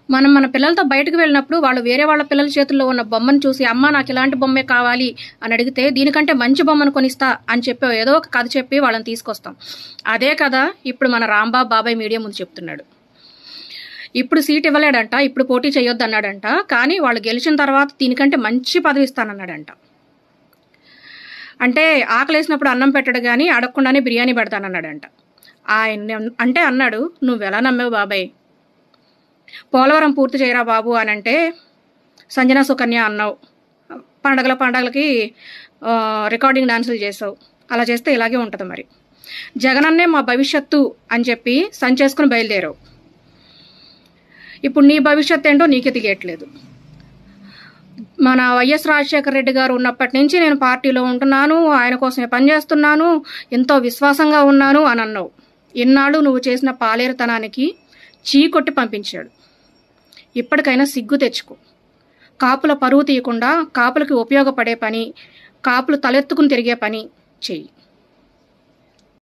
మనం మన పిల్లలతో బయటకు వెళ్ళినప్పుడు వాళ్ళు వేరే వాళ్ళ పిల్లల చేతుల్లో ఉన్న బొమ్మను చూసి అమ్మ నాకు ఇలాంటి బొమ్మే కావాలి అని అడిగితే దీనికంటే మంచి బొమ్మను కొనిస్తా అని చెప్పి ఏదో ఒక కథ చెప్పి వాళ్ళని తీసుకొస్తాం అదే కదా ఇప్పుడు మన రాంబాబు బాబాయ్ మీడియా ముందు చెప్తున్నాడు ఇప్పుడు సీట్ ఇవ్వలేడంట ఇప్పుడు పోటీ చేయొద్దు అన్నాడంట కానీ వాళ్ళు గెలిచిన తర్వాత దీనికంటే మంచి పదవి ఇస్తానన్నాడంట అంటే ఆకలేసినప్పుడు అన్నం పెట్టడు కానీ అడగకుండానే బిర్యానీ పెడతానన్నాడంట ఆయన అంటే అన్నాడు నువ్వు ఎలా నమ్మావు బాబాయ్ పోలవరం పూర్తి చేయరా బాబు అని అంటే సంజన సుకన్య అన్నావు పండగల పండగలకి ఆ, రికార్డింగ్ డాన్సులు చేసావు అలా చేస్తే ఇలాగే ఉంటుంది మరి జగనన్నే మా భవిష్యత్తు అని చెప్పి సంచేసుకుని బయలుదేరావు ఇప్పుడు నీ భవిష్యత్తు ఏంటో నీకే తెలియట్లేదు మన వైఎస్ రాజశేఖర రెడ్డి గారు ఉన్నప్పటి నుంచి నేను పార్టీలో ఉంటున్నాను ఆయన కోసమే పనిచేస్తున్నాను ఎంతో విశ్వాసంగా ఉన్నాను అని అన్నావు ఇన్నాళ్ళు నువ్వు చేసిన పాలేరుతనానికి చీకొట్టి పంపించాడు ఇప్పటికైనా సిగ్గు తెచ్చుకో కాపుల పరువు తీయకుండా కాపులకి ఉపయోగపడే పని కాపులు తలెత్తుకుని తిరిగే పని చెయ్యి